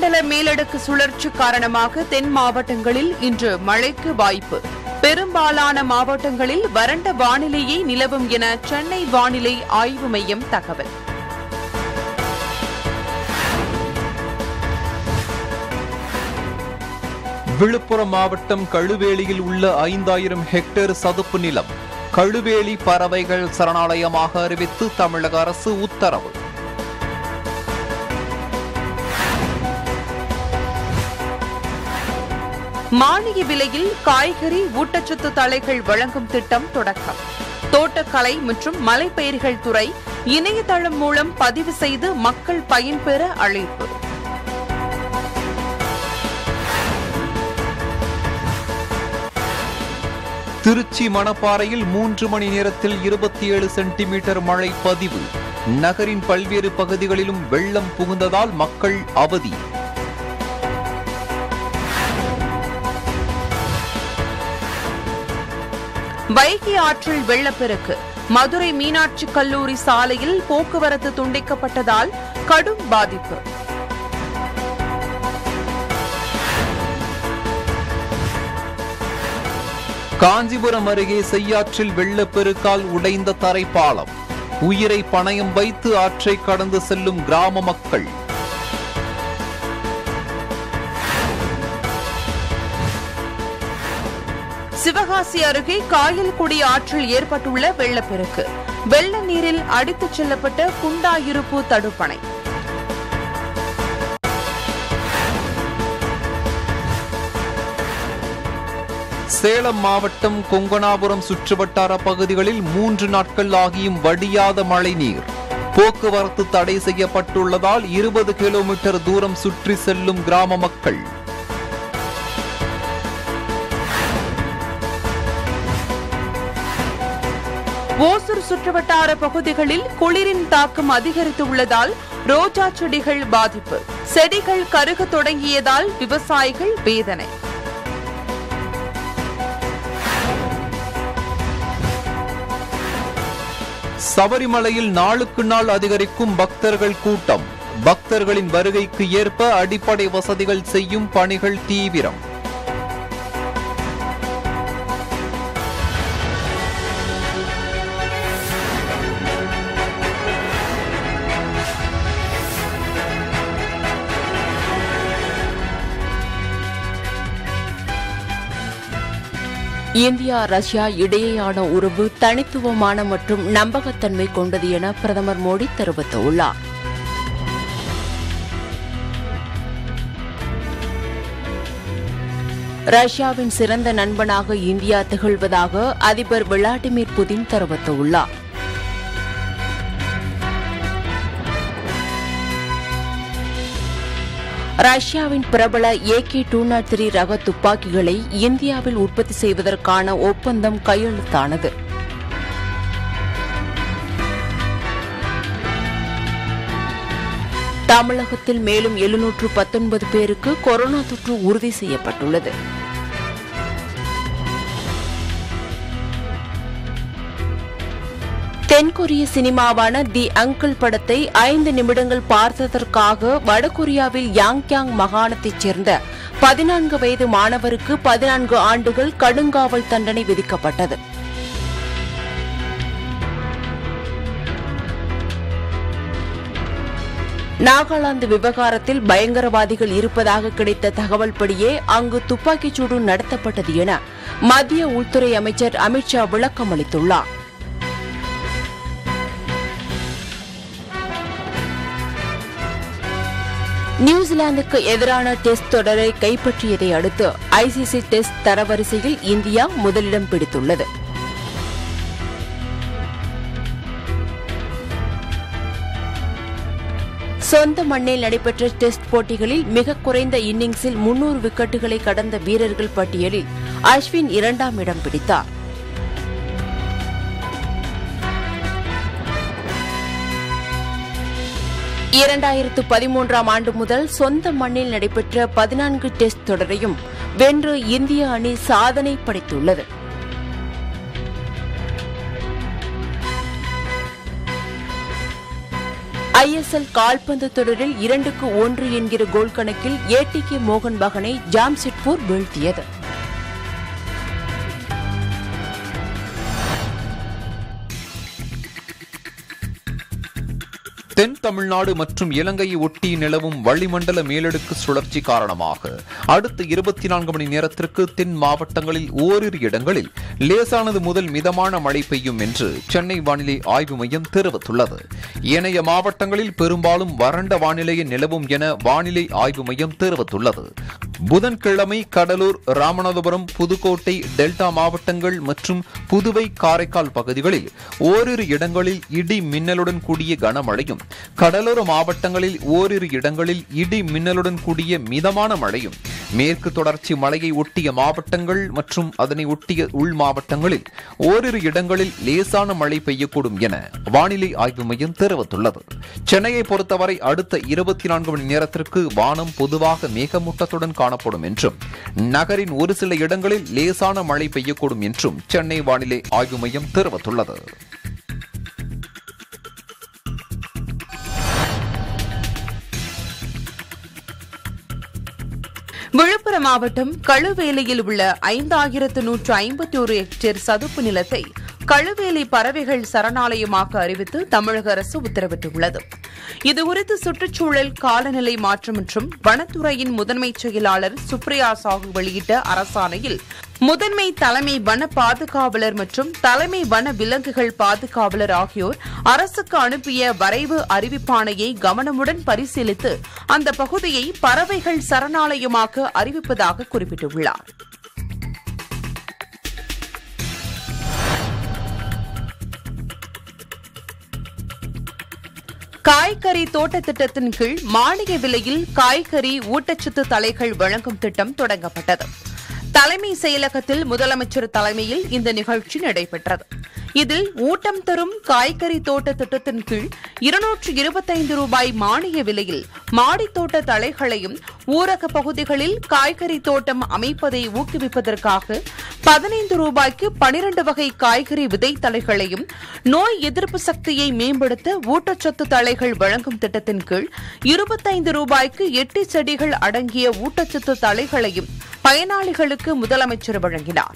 வளிமண்டல மேலடுக்கு சுழற்சி காரணமாக தென் மாவட்டங்களில் இன்று மழைக்கு வாய்ப்பு பெரும்பாலான மாவட்டங்களில் வறண்ட வானிலையே நிலவும் என சென்னை வானிலை ஆய்வு மையம் தகவல் விழுப்புரம் மாவட்டம் கழுவேலியில் உள்ள ஐந்தாயிரம் ஹெக்டேர் சதுப்பு நிலம் கழுவேலி பறவைகள் சரணாலயமாக அறிவித்து தமிழக அரசு உத்தரவு மானிய விலையில் காய்கறி ஊட்டச்சத்து தழைகள் வழங்கும் திட்டம் தொடக்கம் தோட்டக்கலை மற்றும் மலைப்பயிர்கள் துறை இணையதளம் மூலம் பதிவு செய்து மக்கள் பயன்பெற அழைப்பு திருச்சி மணப்பாறையில் மூன்று மணி நேரத்தில் இருபத்தி ஏழு சென்டிமீட்டர் மழை பதிவு நகரின் பல்வேறு பகுதிகளிலும் வெள்ளம் புகுந்ததால் மக்கள் அவதி வைகை ஆற்றில் வெள்ளப்பெருக்கு மதுரை மீனாட்சி கல்லூரி சாலையில் போக்குவரத்து துண்டிக்கப்பட்டதால் கடும் பாதிப்பு காஞ்சிபுரம் அருகே செய்யாற்றில் வெள்ளப்பெருக்கால் உடைந்த தரைப்பாலம் உயிரை பணயம் வைத்து ஆற்றை கடந்து செல்லும் கிராம மக்கள் சிவகாசி அருகே காயல்குடி ஆற்றில் ஏற்பட்டுள்ள வெள்ளப்பெருக்கு வெள்ள நீரில் அடித்துச் செல்லப்பட்ட குண்டாயிருப்பு தடுப்பணை சேலம் மாவட்டம் கொங்கனாபுரம் சுற்றுவட்டார பகுதிகளில் மூன்று நாட்கள் ஆகியும் வடியாத மழைநீர் போக்குவரத்து தடை செய்யப்பட்டுள்ளதால் இருபது கிலோமீட்டர் தூரம் சுற்றி செல்லும் கிராம மக்கள் ஓசூர் சுற்றுவட்டார பகுதிகளில் குளிரின் தாக்கம் அதிகரித்துள்ளதால் ரோஜா செடிகள் பாதிப்பு செடிகள் கருகத் தொடங்கியதால் விவசாயிகள் வேதனை சபரிமலையில் நாளுக்கு நாள் அதிகரிக்கும் பக்தர்கள் கூட்டம் பக்தர்களின் வருகைக்கு ஏற்ப அடிப்படை வசதிகள் செய்யும் பணிகள் தீவிரம் இந்தியா ரஷ்யா இடையேயான உறவு தனித்துவமான மற்றும் நம்பகத்தன்மை கொண்டது என பிரதமர் மோடி தெரிவித்துள்ளார் ரஷ்யாவின் சிறந்த நண்பனாக இந்தியா திகழ்வதாக அதிபர் விளாடிமிர் புதின் தெரிவித்துள்ளார் ரஷ்யாவின் பிரபல ஏகே டூ நாட் த்ரீ ரக துப்பாக்கிகளை இந்தியாவில் உற்பத்தி செய்வதற்கான ஒப்பந்தம் கையெழுத்தானது தமிழகத்தில் மேலும் எழுநூற்று பத்தொன்பது பேருக்கு கொரோனா தொற்று உறுதி செய்யப்பட்டுள்ளது தென்கொரிய சினிமாவான தி அங்கிள் படத்தை ஐந்து நிமிடங்கள் பார்த்ததற்காக வடகொரியாவில் யாங்யாங் மாகாணத்தைச் சேர்ந்த பதினான்கு வயது மாணவருக்கு பதினான்கு ஆண்டுகள் கடுங்காவல் தண்டனை விதிக்கப்பட்டது நாகாலாந்து விவகாரத்தில் பயங்கரவாதிகள் இருப்பதாக கிடைத்த தகவல்படியே அங்கு துப்பாக்கிச்சூடு நடத்தப்பட்டது என மத்திய உள்துறை அமைச்சர் அமித்ஷா விளக்கம் அளித்துள்ளார் நியூசிலாந்துக்கு எதிரான டெஸ்ட் தொடரை கைப்பற்றியதை அடுத்து ஐசிசி டெஸ்ட் தரவரிசையில் இந்தியா முதலிடம் பிடித்துள்ளது சொந்த மண்ணில் நடைபெற்ற டெஸ்ட் போட்டிகளில் மிக குறைந்த இன்னிங்ஸில் முன்னூறு விக்கெட்டுகளை கடந்த வீரர்கள் பட்டியலில் அஸ்வின் இரண்டாம் இடம் பிடித்தார் இரண்டாயிரத்து பதிமூன்றாம் ஆண்டு முதல் சொந்த மண்ணில் நடைபெற்ற பதினான்கு டெஸ்ட் தொடரையும் வென்று இந்திய அணி சாதனை படைத்துள்ளது ஐஎஸ்எல் கால்பந்து தொடரில் இரண்டுக்கு ஒன்று என்கிற கோல் கணக்கில் ஏடிகே மோகன் பகனை ஜாம்ஷெட்பூர் வீழ்த்தியது தென் தமிழ்நாடு மற்றும் இலங்கையை ஒட்டி நிலவும் வளிமண்டல மேலடுக்கு சுழற்சி காரணமாக அடுத்த இருபத்தி நான்கு மணி நேரத்திற்கு தென் மாவட்டங்களில் ஓரிரு இடங்களில் லேசானது முதல் மிதமான மழை பெய்யும் என்று சென்னை வானிலை ஆய்வு மையம் தெரிவித்துள்ளது ஏனைய மாவட்டங்களில் பெரும்பாலும் வறண்ட வானிலையே நிலவும் என வானிலை ஆய்வு மையம் தெரிவித்துள்ளது புதன்கிழமை கடலூர் ராமநாதபுரம் புதுக்கோட்டை டெல்டா மாவட்டங்கள் மற்றும் புதுவை காரைக்கால் பகுதிகளில் ஓரிரு இடங்களில் இடி மின்னலுடன் கூடிய கனமழையும் கடலோர மாவட்டங்களில் ஓரிரு இடங்களில் இடி மின்னலுடன் கூடிய மிதமான மழையும் மேற்கு தொடர்ச்சி மலையை ஒட்டிய மாவட்டங்கள் மற்றும் அதனை ஒட்டிய உள் மாவட்டங்களில் ஓரிரு இடங்களில் லேசான மழை பெய்யக்கூடும் என வானிலை ஆய்வு மையம் தெரிவித்துள்ளது சென்னையை பொறுத்தவரை அடுத்த இருபத்தி நான்கு மணி நேரத்திற்கு வானம் பொதுவாக மேகமூட்டத்துடன் காணப்படும் என்றும் நகரின் ஒரு சில இடங்களில் லேசான மழை பெய்யக்கூடும் என்றும் சென்னை வானிலை ஆய்வு மையம் தெரிவித்துள்ளது விழுப்புரம் மாவட்டம் கழுவேலியில் உள்ள ஐந்தாயிரத்து நூற்று ஐம்பத்தி ஒரு ஹெக்டேர் சதுப்பு நிலத்தை கழுவேலி பறவைகள் சரணாலயமாக அறிவித்து தமிழக அரசு உத்தரவிட்டுள்ளது இதுகுறித்து சுற்றுச்சூழல் காலநிலை மாற்றம் மற்றும் வனத்துறையின் முதன்மை செயலாளர் சுப்ரியா சாகு வெளியிட்ட அரசாணையில் முதன்மை தலைமை வன பாதுகாவலர் மற்றும் தலைமை வன விலங்குகள் பாதுகாவலர் ஆகியோர் அரசுக்கு அனுப்பிய வரைவு அறிவிப்பாணையை கவனமுடன் பரிசீலித்து அந்த பகுதியை பறவைகள் சரணாலயமாக அறிவிப்பதாக குறிப்பிட்டுள்ளார் காய்கறி தோட்ட திட்டத்தின் கீழ் மானிய விலையில் காய்கறி ஊட்டச்சத்து தலைகள் வழங்கும் திட்டம் தொடங்கப்பட்டது தலைமை செயலகத்தில் முதலமைச்சர் தலைமையில் இந்த நிகழ்ச்சி நடைபெற்றது இதில் ஊட்டம் தரும் காய்கறி தோட்ட திட்டத்தின் கீழ் இருநூற்று இருபத்தைந்து ரூபாய் மானிய விலையில் மாடித் தோட்ட தழைகளையும் ஊரக பகுதிகளில் காய்கறி தோட்டம் அமைப்பதை ஊக்குவிப்பதற்காக பதினைந்து ரூபாய்க்கு பனிரண்டு வகை காய்கறி விதை தழைகளையும் நோய் எதிர்ப்பு சக்தியை மேம்படுத்த ஊட்டச்சத்து தழைகள் வழங்கும் திட்டத்தின் கீழ் இருபத்தைந்து ரூபாய்க்கு எட்டு செடிகள் அடங்கிய ஊட்டச்சத்து தழைகளையும் பயனாளிகளுக்கு முதலமைச்சர் வழங்கினார்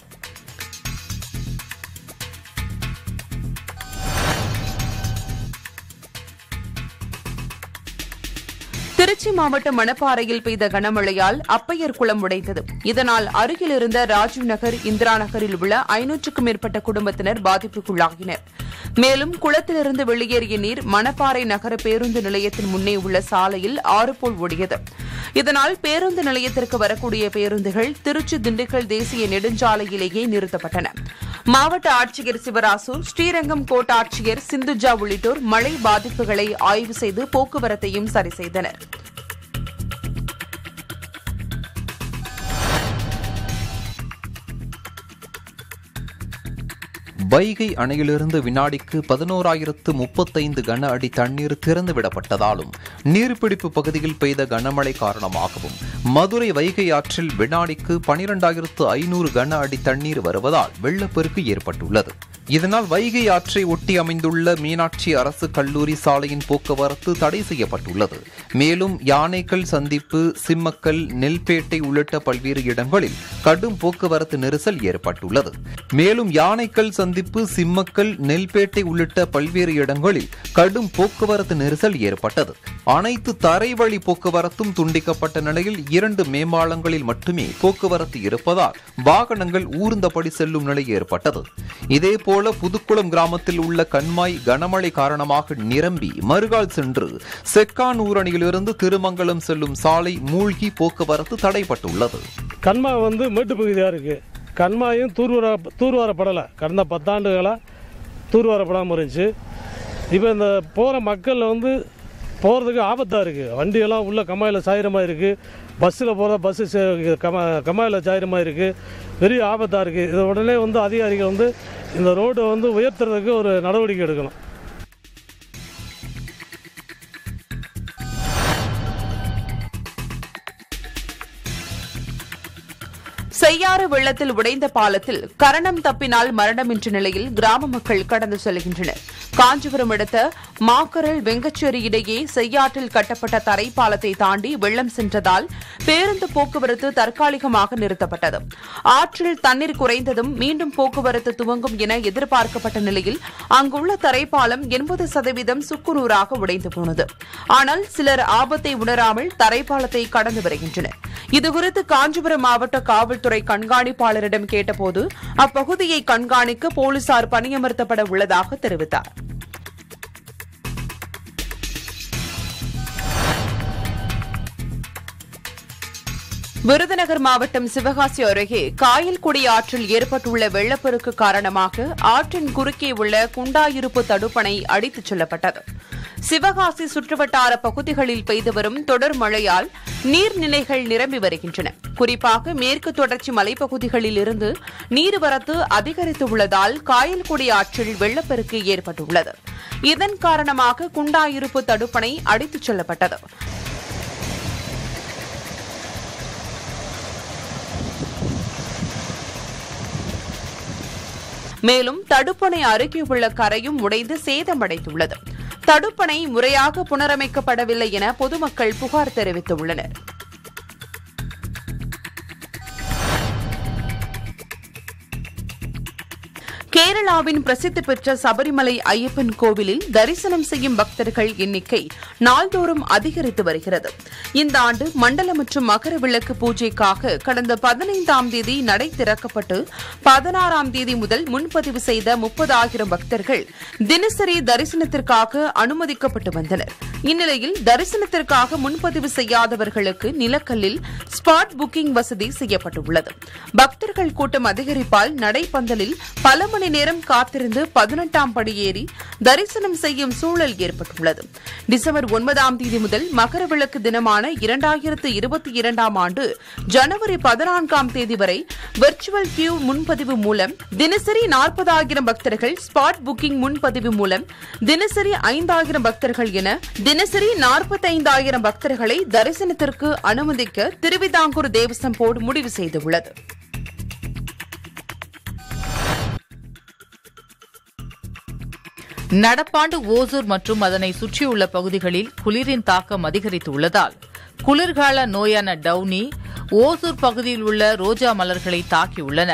திருச்சி மாவட்டம் மணப்பாறையில் பெய்த கனமழையால் அப்பையர் குளம் உடைந்தது இதனால் அருகில் இருந்த ராஜீவ் நகர் இந்திரா நகரில் உள்ள ஐநூற்றுக்கும் மேற்பட்ட குடும்பத்தினர் பாதிப்புக்குள்ளாகினர் மேலும் குளத்திலிருந்து வெளியேறிய நீர் மணப்பாறை நகர பேருந்து நிலையத்தின் முன்னே உள்ள சாலையில் ஆறு போல் ஓடியது இதனால் பேருந்து நிலையத்திற்கு வரக்கூடிய பேருந்துகள் திருச்சி திண்டுக்கல் தேசிய நெடுஞ்சாலையிலேயே நிறுத்தப்பட்டன மாவட்ட ஆட்சியர் சிவராசு ஸ்ரீரங்கம் கோட்டாட்சியர் சிந்துஜா உள்ளிட்டோர் மழை பாதிப்புகளை ஆய்வு செய்து போக்குவரத்தையும் சரி செய்தனர் வைகை அணையிலிருந்து வினாடிக்கு பதினோராயிரத்து முப்பத்தைந்து கன அடி தண்ணீர் திறந்து விடப்பட்டதாலும் நீர்பிடிப்பு பகுதியில் பெய்த கனமழை காரணமாகவும் மதுரை வைகை ஆற்றில் வினாடிக்கு பனிரெண்டாயிரத்து ஐநூறு கன அடி தண்ணீர் வருவதால் வெள்ளப்பெருக்கு ஏற்பட்டுள்ளது இதனால் வைகை ஆற்றை ஒட்டி அமைந்துள்ள மீனாட்சி அரசு கல்லூரி சாலையின் போக்குவரத்து தடை செய்யப்பட்டுள்ளது மேலும் யானைக்கல் சந்திப்பு சிம்மக்கல் நெல்பேட்டை உள்ளிட்ட பல்வேறு இடங்களில் கடும் போக்குவரத்து நெரிசல் ஏற்பட்டுள்ளது மேலும் யானைக்கல் சந்திப்பு சிம்மக்கல் நெல்பேட்டை உள்ளிட்ட பல்வேறு இடங்களில் கடும் போக்குவரத்து நெரிசல் ஏற்பட்டது அனைத்து தரைவழி போக்குவரத்தும் துண்டிக்கப்பட்ட நிலையில் இரண்டு மேம்பாலங்களில் மட்டுமே போக்குவரத்து இருப்பதால் வாகனங்கள் ஊர்ந்தபடி செல்லும் நிலை ஏற்பட்டது இதேபோல புதுக்குளம் கிராமத்தில் உள்ள கண்மாய் கனமழை காரணமாக நிரம்பி மறுகால் சென்று செக்கானூர் அணியிலிருந்து திருமங்கலம் செல்லும் சாலை மூழ்கி போக்குவரத்து தடைப்பட்டுள்ளது கண்மாய் வந்து மேட்டுப்பகுதியாக இருக்குது கண்மாயும் தூர்வார தூர்வாரப்படலை கடந்த பத்தாண்டுகளாக தூர்வாரப்படாமல் இருந்துச்சு இப்போ இந்த போகிற மக்கள் வந்து போகிறதுக்கு ஆபத்தாக இருக்குது வண்டியெல்லாம் உள்ள கம்மாயில் சாயிற மாதிரி இருக்குது பஸ்ஸில் போகிற பஸ்ஸு கம கம்மாயில் சாயிற மாதிரி இருக்குது பெரிய ஆபத்தாக இருக்குது இதை உடனே வந்து அதிகாரிகள் வந்து இந்த ரோடை வந்து உயர்த்துறதுக்கு ஒரு நடவடிக்கை எடுக்கணும் செய்யாறு வெள்ளத்தில் உடைந்த பாலத்தில் கரணம் தப்பினால் மரணம் என்ற நிலையில் கிராம மக்கள் கடந்து செல்கின்றனர் காஞ்சிபுரம் அடுத்த மாக்கரல் வெங்கச்சேரி இடையே செய்யாற்றில் கட்டப்பட்ட தரைப்பாலத்தை தாண்டி வெள்ளம் சென்றதால் பேருந்து போக்குவரத்து தற்காலிகமாக நிறுத்தப்பட்டது ஆற்றில் தண்ணீர் குறைந்ததும் மீண்டும் போக்குவரத்து துவங்கும் என எதிர்பார்க்கப்பட்ட நிலையில் அங்குள்ள தரைப்பாலம் எண்பது சதவீதம் சுக்குநூறாக உடைந்து போனது ஆனால் சிலர் ஆபத்தை உணராமல் தரைப்பாலத்தை கடந்து வருகின்றனர் இதுகுறித்து காஞ்சிபுரம் மாவட்ட காவல்துறை கண்காணிப்பாளரிடம் கேட்டபோது அப்பகுதியை கண்காணிக்க போலீசார் பணியமர்த்தப்பட உள்ளதாக தெரிவித்தார் விருதுநகர் மாவட்டம் சிவகாசி அருகே காயல்குடி ஆற்றில் ஏற்பட்டுள்ள வெள்ளப்பெருக்கு காரணமாக ஆற்றின் குறுக்கே உள்ள குண்டாயிருப்பு தடுப்பணை அடித்துச் செல்லப்பட்டது சிவகாசி சுற்றுவட்டார பகுதிகளில் பெய்து வரும் தொடர் மழையால் நீர்நிலைகள் நிரம்பி வருகின்றன குறிப்பாக மேற்கு தொடர்ச்சி மலைப்பகுதிகளில் இருந்து நீர்வரத்து அதிகரித்துள்ளதால் காயல்குடி ஆற்றில் வெள்ளப்பெருக்கு ஏற்பட்டுள்ளது இதன் காரணமாக குண்டாயிருப்பு தடுப்பணை அடித்துச் செல்லப்பட்டது மேலும் தடுப்பணை அருகே உள்ள கரையும் உடைந்து சேதமடைந்துள்ளது தடுப்பணை முறையாக புனரமைக்கப்படவில்லை என பொதுமக்கள் புகார் தெரிவித்துள்ளனர் கேரளாவின் பிரசித்தி பெற்ற சபரிமலை ஐயப்பன் கோவிலில் தரிசனம் செய்யும் பக்தர்கள் எண்ணிக்கை நாள்தோறும் அதிகரித்து வருகிறது இந்த ஆண்டு மண்டல மற்றும் மகர விளக்கு பூஜைக்காக கடந்த பதினைந்தாம் தேதி நடை திறக்கப்பட்டு பதினாறாம் தேதி முதல் முன்பதிவு செய்த முப்பதாயிரம் பக்தர்கள் தினசரி தரிசனத்திற்காக அனுமதிக்கப்பட்டு வந்தனர் இந்நிலையில் தரிசனத்திற்காக முன்பதிவு செய்யாதவர்களுக்கு நிலக்கல்லில் ஸ்பாட் புக்கிங் வசதி செய்யப்பட்டுள்ளது பக்தர்கள் கூட்டம் அதிகரிப்பால் நடைப்பந்தலில் பல மணி நேரம் காத்திருந்து பதினெட்டாம் படி ஏறி தரிசனம் செய்யும் சூழல் ஏற்பட்டுள்ளது டிசம்பர் ஒன்பதாம் தேதி முதல் மகர விளக்கு தினமான இரண்டாயிரத்து இருபத்தி இரண்டாம் ஆண்டு ஜனவரி பதினான்காம் தேதி வரை வெர்ச்சுவல் கியூ முன்பதிவு மூலம் தினசரி நாற்பதாயிரம் பக்தர்கள் ஸ்பாட் புக்கிங் முன்பதிவு மூலம் தினசரி ஐந்தாயிரம் பக்தர்கள் என தினசரி நாற்பத்தைந்தாயிரம் பக்தர்களை தரிசனத்திற்கு அனுமதிக்க திருவிதாங்கூர் தேவசம் போர்டு முடிவு செய்துள்ளது நடப்பாண்டு ஓசூர் மற்றும் அதனை சுற்றியுள்ள பகுதிகளில் குளிரின் தாக்கம் அதிகரித்துள்ளதால் குளிர்கால நோயான டவுனி ஓசூர் பகுதியில் உள்ள ரோஜா மலர்களை தாக்கியுள்ளன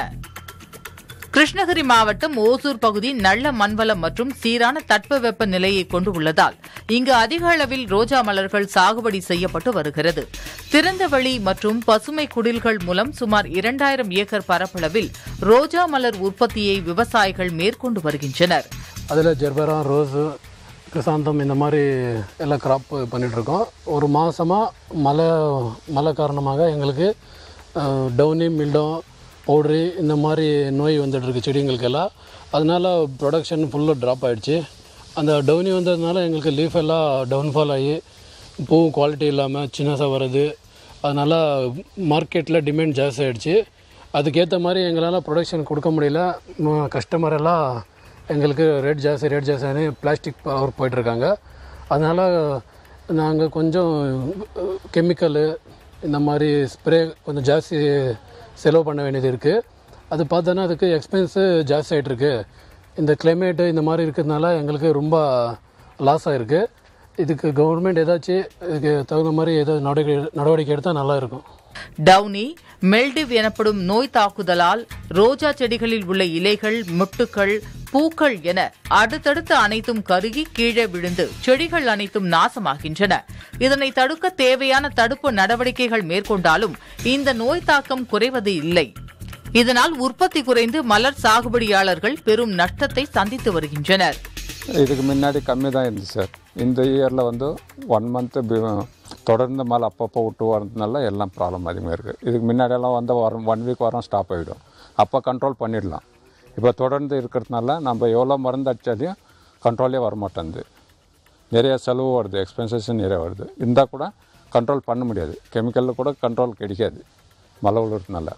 கிருஷ்ணகிரி மாவட்டம் ஓசூர் பகுதி நல்ல மண்வளம் மற்றும் சீரான தட்பவெப்ப நிலையை கொண்டு உள்ளதால் இங்கு அதிக அளவில் ரோஜா மலர்கள் சாகுபடி செய்யப்பட்டு வருகிறது திறந்தவெளி மற்றும் பசுமை குடில்கள் மூலம் சுமார் இரண்டாயிரம் ஏக்கர் பரப்பளவில் ரோஜா மலர் உற்பத்தியை விவசாயிகள் மேற்கொண்டு வருகின்றனர் அதில் ஜெர்பரா ரோஸு கிரிசாந்தம் இந்த மாதிரி எல்லாம் கிராப் பண்ணிகிட்ருக்கோம் ஒரு மாதமாக மழை மழை காரணமாக எங்களுக்கு அஹ், டவுனி மில்டோ பவுட்ரி இந்த மாதிரி நோய் வந்துட்டுருக்கு செடிங்களுக்கெல்லாம் அதனால ப்ரொடக்ஷன் ஃபுல்லாக ட்ராப் ஆகிடுச்சு அந்த டவுனி வந்ததுனால எங்களுக்கு லீஃப் எல்லாம் டவுன்ஃபால் ஆகி பூ குவாலிட்டி இல்லாமல் சின்னதாக வருது அதனால் மார்க்கெட்டில் டிமாண்ட் ஜாஸ்தி ஆகிடுச்சு அதுக்கேற்ற மாதிரி எங்களால் ப்ரொடக்ஷன் கொடுக்க முடியல கஸ்டமர் எல்லாம் எங்களுக்கு ரேட் ஜாஸ்தி ரேட் ஜாஸ்தியானு பிளாஸ்டிக் பவர் போயிட்டுருக்காங்க அதனால் நாங்கள் கொஞ்சம் கெமிக்கலு இந்த மாதிரி ஸ்ப்ரே கொஞ்சம் ஜாஸ்தி செலவு பண்ண வேண்டியது இருக்குது அது பார்த்தோன்னா அதுக்கு எக்ஸ்பென்ஸு ஜாஸ்தி ஆகிட்டுருக்கு இந்த கிளைமேட்டு இந்த மாதிரி இருக்கிறதுனால எங்களுக்கு ரொம்ப லாஸ் ஆகிருக்கு இதுக்கு கவர்மெண்ட் ஏதாச்சும் இதுக்கு தகுந்த மாதிரி ஏதாவது நடவடிக்கை நடவடிக்கை எடுத்தால் நல்லா இருக்கும் டவுனி மெல்டிவ் எனப்படும் நோய் தாக்குதலால் ரோஜா செடிகளில் உள்ள இலைகள் மொட்டுக்கள் பூக்கள் என அடுத்தடுத்து அனைத்தும் கருகி கீழே விழுந்து செடிகள் அனைத்தும் நாசமாகின்றன இதனை தடுக்க தேவையான தடுப்பு நடவடிக்கைகள் மேற்கொண்டாலும் இந்த நோய் தாக்கம் குறைவது இல்லை இதனால் உற்பத்தி குறைந்து மலர் சாகுபடியாளர்கள் பெரும் நஷ்டத்தை சந்தித்து வருகின்றனர் இதுக்கு முன்னாடி கம்மி தான் இருந்துச்சு சார் இந்த இயரில் வந்து ஒன் மந்த்து தொடர்ந்து மழை அப்பப்போ விட்டு வரதுனால எல்லாம் ப்ராப்ளம் அதிகமாக இருக்குது இதுக்கு முன்னாடியெல்லாம் வந்து வரும் ஒன் வீக் வரும் ஸ்டாப் ஆகிடும் அப்போ கண்ட்ரோல் பண்ணிடலாம் இப்போ தொடர்ந்து இருக்கிறதுனால நம்ம எவ்வளோ மருந்து அடித்தாலையும் கண்ட்ரோலே வர மாட்டேங்குது நிறைய செலவு வருது எக்ஸ்பென்சஸ் நிறைய வருது இருந்தால் கூட கண்ட்ரோல் பண்ண முடியாது கெமிக்கலில் கூட கண்ட்ரோல் கிடைக்காது மழை விழுறதுனால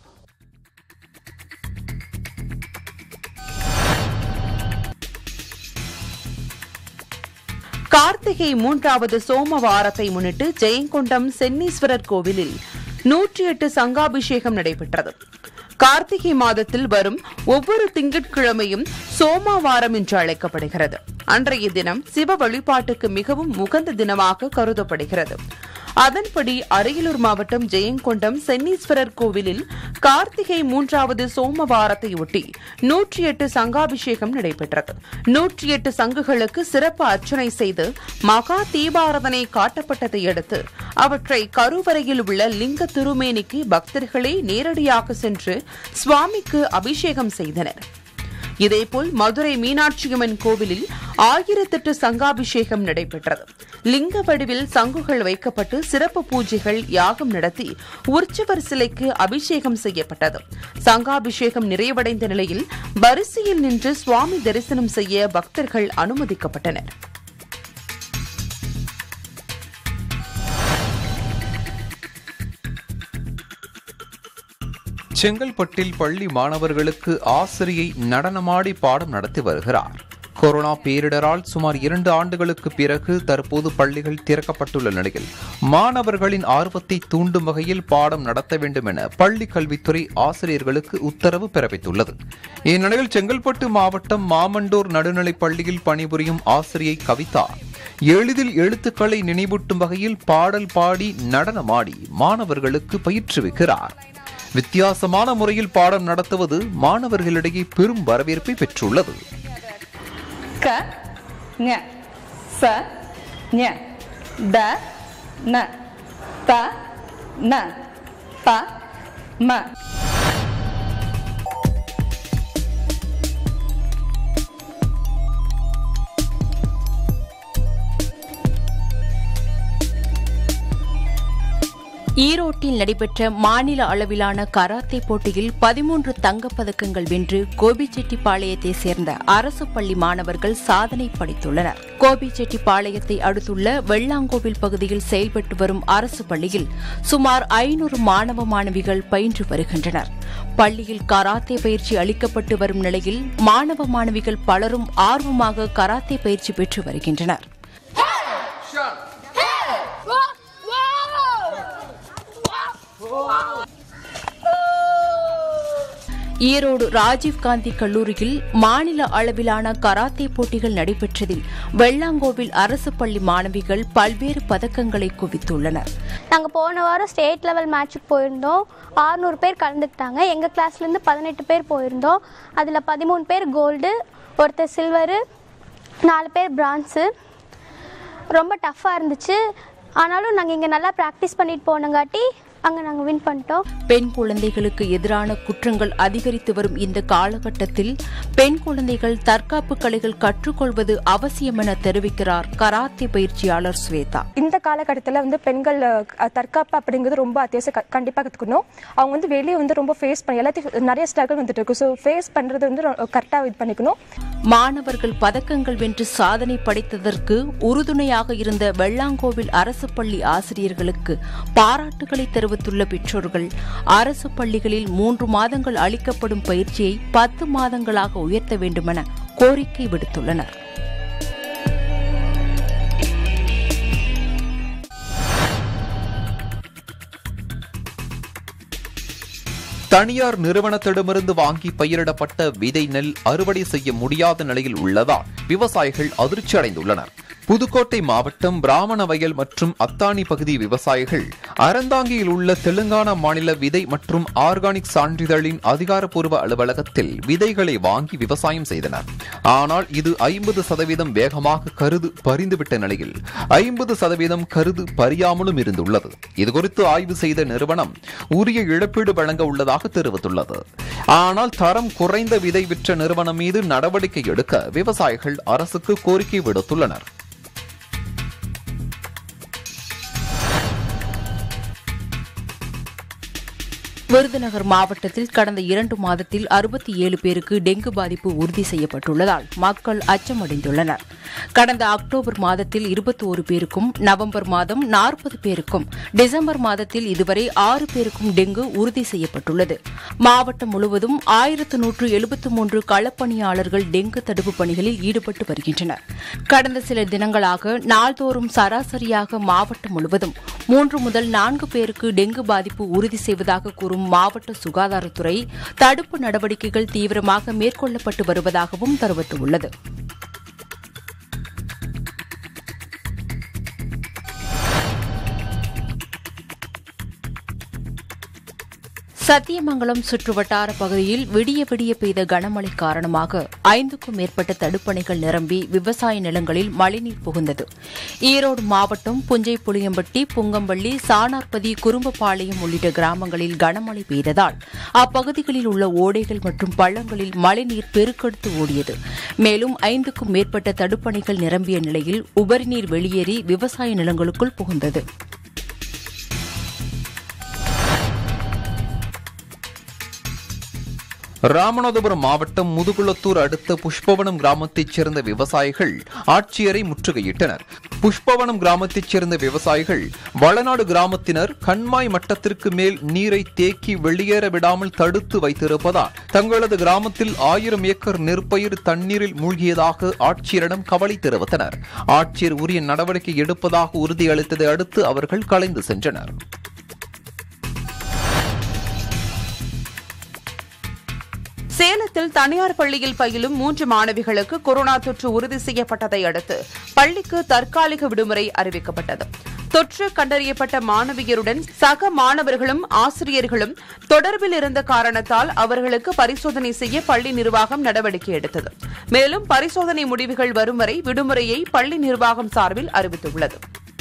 கார்த்திகை மூன்றாவது சோமவாரத்தை முன்னிட்டு ஜெயங்கொண்டம் சென்னீஸ்வரர் கோவிலில் நூற்றி எட்டு சங்காபிஷேகம் நடைபெற்றது கார்த்திகை மாதத்தில் வரும் ஒவ்வொரு திங்கட்கிழமையும் சோமாவாரம் என்று அழைக்கப்படுகிறது அன்றைய தினம் சிவ வழிபாட்டுக்கு மிகவும் உகந்த தினமாக கருதப்படுகிறது அதன்படி அரியலூர் மாவட்டம் ஜெயங்கொண்டம் சென்னீஸ்வரர் கோவிலில் கார்த்திகை மூன்றாவது சோமவாரத்தையொட்டி நூற்றி எட்டு சங்காபிஷேகம் நடைபெற்றது நூற்றி எட்டு சங்குகளுக்கு சிறப்பு அர்ச்சனை செய்து மகா தீபாரதனை காட்டப்பட்டதை அடுத்து அவற்றை கருவறையில் உள்ள லிங்க திருமேனிக்கு பக்தர்களே நேரடியாக சென்று சுவாமிக்கு அபிஷேகம் செய்தனர் இதேபோல் மதுரை மீனாட்சியம்மன் கோவிலில் ஆயிரத்தெட்டு சங்காபிஷேகம் நடைபெற்றது லிங்க வடிவில் சங்குகள் வைக்கப்பட்டு சிறப்பு பூஜைகள் யாகம் நடத்தி உற்சவர் சிலைக்கு அபிஷேகம் செய்யப்பட்டது சங்காபிஷேகம் நிறைவடைந்த நிலையில் வரிசையில் நின்று சுவாமி தரிசனம் செய்ய பக்தர்கள் அனுமதிக்கப்பட்டனர் செங்கல்பட்டில் பள்ளி மாணவர்களுக்கு ஆசிரியை நடனமாடி பாடம் நடத்தி வருகிறார் கொரோனா பேரிடரால் சுமார் இரண்டு ஆண்டுகளுக்கு பிறகு தற்போது பள்ளிகள் திறக்கப்பட்டுள்ள நிலையில் மாணவர்களின் ஆர்வத்தை தூண்டும் வகையில் பாடம் நடத்த வேண்டும் என பள்ளி கல்வித்துறை ஆசிரியர்களுக்கு உத்தரவு பிறப்பித்துள்ளது இந்நிலையில் செங்கல்பட்டு மாவட்டம் மாமண்டூர் நடுநிலைப் பள்ளியில் பணிபுரியும் ஆசிரியை கவிதா எளிதில் எழுத்துக்களை நினைவூட்டும் வகையில் பாடல் பாடி நடனமாடி மாணவர்களுக்கு பயிற்றுவிக்கிறார் வித்தியாசமான முறையில் பாடம் நடத்துவது மாணவர்களிடையே பெரும் வரவேற்பை பெற்றுள்ளது க ஞ ச ஞ த ந த ந ப ம ஈரோட்டில் நடைபெற்ற மாநில அளவிலான கராத்தே போட்டியில் பதிமூன்று தங்கப்பதக்கங்கள் வென்று கோபிச்செட்டிப்பாளையத்தை சேர்ந்த அரசு பள்ளி மாணவர்கள் சாதனை படைத்துள்ளனர் கோபிச்செட்டிப்பாளையத்தை அடுத்துள்ள வெள்ளாங்கோவில் பகுதியில் செயல்பட்டு வரும் அரசு பள்ளியில் சுமார் ஐநூறு மாணவ மாணவிகள் பயின்று வருகின்றனர் பள்ளியில் கராத்தே பயிற்சி அளிக்கப்பட்டு வரும் நிலையில் மாணவ மாணவிகள் பலரும் ஆர்வமாக கராத்தே பயிற்சி பெற்று வருகின்றனர் ஈரோடு ராஜீவ்காந்தி கல்லூரியில் மாநில அளவிலான கராத்தே போட்டிகள் நடைபெற்றதில் வெள்ளாங்கோவில் அரசு பள்ளி மாணவிகள் பல்வேறு பதக்கங்களை குவித்துள்ளனர் நாங்கள் போன வாரம் ஸ்டேட் லெவல் மேட்ச்சுக்கு போயிருந்தோம் ஆறுநூறு பேர் கலந்துக்கிட்டாங்க எங்கள் கிளாஸ்லேருந்து பதினெட்டு பேர் போயிருந்தோம் அதில் பதிமூணு பேர் கோல்டு ஒருத்தர் சில்வரு நாலு பேர் பிரான்ஸு ரொம்ப டஃப்பாக இருந்துச்சு ஆனாலும் நாங்கள் இங்கே நல்லா ப்ராக்டிஸ் பண்ணிட்டு போனங்காட்டி அங்கே நாங்கள் வின் பண்ணிட்டோம் பெண் குழந்தைகளுக்கு எதிரான குற்றங்கள் அதிகரித்து வரும் இந்த காலகட்டத்தில் பெண் குழந்தைகள் தற்காப்பு கலைகள் கற்றுக்கொள்வது அவசியம் என தெரிவிக்கிறார் கராத்தே பயிற்சியாளர் ஸ்வேதா இந்த காலகட்டத்தில் வந்து பெண்கள் அஹ், தற்காப்பு அப்படிங்கிறது ரொம்ப அத்தியாவசியம் க- கண்டிப்பா கற்றுக்கணும் அவங்க வந்து வெளியே வந்து ரொம்ப ஃபேஸ் பண்ணி எல்லாத்தையும் நிறைய ஸ்ட்ரகிள் வந்துட்டு இருக்கு ஸோ ஃபேஸ் பண்ணுறது வந்து கரெக்டாக இது பண்ணிக்கணும் மாணவர்கள் பதக்கங்கள் வென்று சாதனை படைத்ததற்கு உறுதுணையாக இருந்த வெள்ளாங்கோவில் அரசு பள்ளி ஆசிரியர்களுக்கு பாராட்டுகளை தெரிவித்துள்ள பெற்றோர்கள் அரசு பள்ளிகளில் மூன்று மாதங்கள் அளிக்கப்படும் பயிற்சியை பத்து மாதங்களாக உயர்த்த வேண்டுமென கோரிக்கை விடுத்துள்ளனர் தனியார் நிறுவனத்திடமிருந்து வாங்கி பயிரிடப்பட்ட விதை நெல் அறுவடை செய்ய முடியாத நிலையில் உள்ளதால் விவசாயிகள் அதிர்ச்சி அடைந்துள்ளனர் புதுக்கோட்டை மாவட்டம் பிராமண வயல் மற்றும் அத்தானி பகுதி விவசாயிகள் அறந்தாங்கியில் உள்ள தெலுங்கானா மாநில விதை மற்றும் ஆர்கானிக் சான்றிதழின் அதிகாரப்பூர்வ அலுவலகத்தில் விதைகளை வாங்கி விவசாயம் செய்தனர் ஆனால் இது ஐம்பது சதவீதம் வேகமாக கருது பறிந்துவிட்ட நிலையில் ஐம்பது சதவீதம் கருது பறியாமலும் இருந்துள்ளது இதுகுறித்து ஆய்வு செய்த நிறுவனம் உரிய இழப்பீடு வழங்க உள்ளதாக தெரிவித்துள்ளது ஆனால் தரம் குறைந்த விதை விற்ற நிறுவனம் மீது நடவடிக்கை எடுக்க விவசாயிகள் அரசுக்கு கோரிக்கை விடுத்துள்ளனர் விருதுநகர் மாவட்டத்தில் கடந்த இரண்டு மாதத்தில் அறுபத்தி ஏழு பேருக்கு டெங்கு பாதிப்பு உறுதி செய்யப்பட்டுள்ளதால் மக்கள் அச்சமடைந்துள்ளனர் கடந்த அக்டோபர் மாதத்தில் இருபத்தி ஒரு பேருக்கும் நவம்பர் மாதம் நாற்பது பேருக்கும் டிசம்பர் மாதத்தில் இதுவரை ஆறு பேருக்கும் டெங்கு உறுதி செய்யப்பட்டுள்ளது மாவட்டம் முழுவதும் ஆயிரத்து நூற்று எழுபத்து மூன்று களப்பணியாளர்கள் டெங்கு தடுப்பு பணிகளில் ஈடுபட்டு வருகின்றனர் கடந்த சில தினங்களாக நாள்தோறும் சராசரியாக மாவட்டம் முழுவதும் மூன்று முதல் நான்கு பேருக்கு டெங்கு பாதிப்பு உறுதி செய்வதாக கூறும் வரும் மாவட்ட சுகாதாரத்துறை தடுப்பு நடவடிக்கைகள் தீவிரமாக மேற்கொள்ளப்பட்டு வருவதாகவும் தெரிவித்துள்ளது சத்தியமங்கலம் சுற்றுவட்டார பகுதியில் விடிய விடிய பெய்த கனமழை காரணமாக ஐந்துக்கும் மேற்பட்ட தடுப்பணைகள் நிரம்பி விவசாய நிலங்களில் மழைநீர் புகுந்தது ஈரோடு மாவட்டம் புஞ்சை புளியம்பட்டி புங்கம்பள்ளி சாணார்பதி குறும்பபாளையம் உள்ளிட்ட கிராமங்களில் கனமழை பெய்ததால் அப்பகுதிகளில் உள்ள ஓடைகள் மற்றும் பள்ளங்களில் மழைநீர் பெருக்கெடுத்து ஓடியது மேலும் ஐந்துக்கும் மேற்பட்ட தடுப்பணைகள் நிரம்பிய நிலையில் உபரிநீர் வெளியேறி விவசாய நிலங்களுக்குள் புகுந்தது ராமநாதபுரம் மாவட்டம் முதுகுளத்தூர் அடுத்த புஷ்பவனம் கிராமத்தைச் சேர்ந்த விவசாயிகள் ஆட்சியரை முற்றுகையிட்டனர் புஷ்பவனம் கிராமத்தைச் சேர்ந்த விவசாயிகள் வளநாடு கிராமத்தினர் கண்மாய் மட்டத்திற்கு மேல் நீரை தேக்கி வெளியேற விடாமல் தடுத்து வைத்திருப்பதால் தங்களது கிராமத்தில் ஆயிரம் ஏக்கர் நெற்பயிர் தண்ணீரில் மூழ்கியதாக ஆட்சியரிடம் கவலை தெரிவித்தனர் ஆட்சியர் உரிய நடவடிக்கை எடுப்பதாக உறுதியளித்ததை அடுத்து அவர்கள் கலைந்து சென்றனர் சேலத்தில் தனியார் பள்ளியில் பயிலும் மூன்று மாணவிகளுக்கு கொரோனா தொற்று உறுதி செய்யப்பட்டதை அடுத்து பள்ளிக்கு தற்காலிக விடுமுறை அறிவிக்கப்பட்டது தொற்று கண்டறியப்பட்ட மாணவியருடன் சக மாணவர்களும் ஆசிரியர்களும் தொடர்பில் இருந்த காரணத்தால் அவர்களுக்கு பரிசோதனை செய்ய பள்ளி நிர்வாகம் நடவடிக்கை எடுத்தது மேலும் பரிசோதனை முடிவுகள் வரும் வரை விடுமுறையை பள்ளி நிர்வாகம் சார்பில் அறிவித்துள்ளது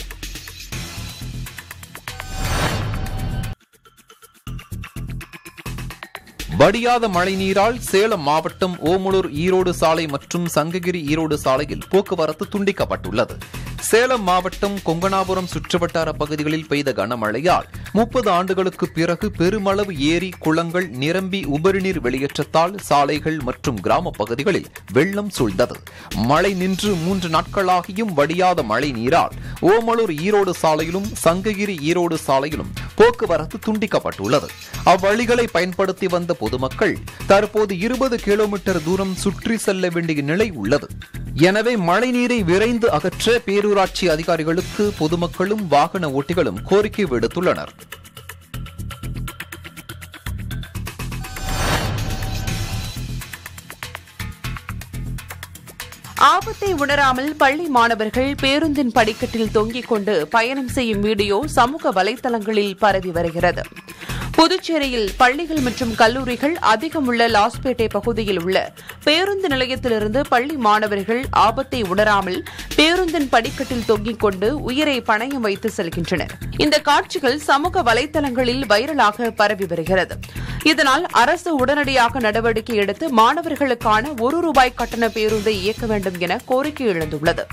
வடியாத மழைநீரால் சேலம் மாவட்டம் ஓமலூர் ஈரோடு சாலை மற்றும் சங்ககிரி ஈரோடு சாலையில் போக்குவரத்து துண்டிக்கப்பட்டுள்ளது சேலம் மாவட்டம் கொங்கனாபுரம் சுற்றுவட்டார பகுதிகளில் பெய்த கனமழையால் முப்பது ஆண்டுகளுக்கு பிறகு பெருமளவு ஏரி குளங்கள் நிரம்பி உபரிநீர் வெளியேற்றத்தால் சாலைகள் மற்றும் கிராம பகுதிகளில் வெள்ளம் சூழ்ந்தது மழை நின்று மூன்று நாட்களாகியும் வடியாத மழை நீரால் ஓமலூர் ஈரோடு சாலையிலும் சங்ககிரி ஈரோடு சாலையிலும் போக்குவரத்து துண்டிக்கப்பட்டுள்ளது அவ்வழிகளை பயன்படுத்தி வந்த பொதுமக்கள் தற்போது இருபது கிலோமீட்டர் தூரம் சுற்றி செல்ல வேண்டிய நிலை உள்ளது எனவே மழைநீரை விரைந்து அகற்ற பேரூராட்சி அதிகாரிகளுக்கு பொதுமக்களும் வாகன ஓட்டிகளும் கோரிக்கை விடுத்துள்ளனர் ஆபத்தை உணராமல் பள்ளி மாணவர்கள் பேருந்தின் படிக்கட்டில் தொங்கிக் கொண்டு பயணம் செய்யும் வீடியோ சமூக வலைதளங்களில் பரவி வருகிறது புதுச்சேரியில் பள்ளிகள் மற்றும் கல்லூரிகள் அதிகம் உள்ள லாஸ்பேட்டை பகுதியில் உள்ள பேருந்து நிலையத்திலிருந்து பள்ளி மாணவர்கள் ஆபத்தை உணராமல் பேருந்தின் படிக்கட்டில் தொங்கிக் கொண்டு உயிரை பணயம் வைத்து செல்கின்றனர் இந்த காட்சிகள் சமூக வலைதளங்களில் வைரலாக பரவி வருகிறது இதனால் அரசு உடனடியாக நடவடிக்கை எடுத்து மாணவர்களுக்கான ஒரு ரூபாய் கட்டண பேருந்தை இயக்க வேண்டும் என கோரிக்கை எழுந்துள்ளது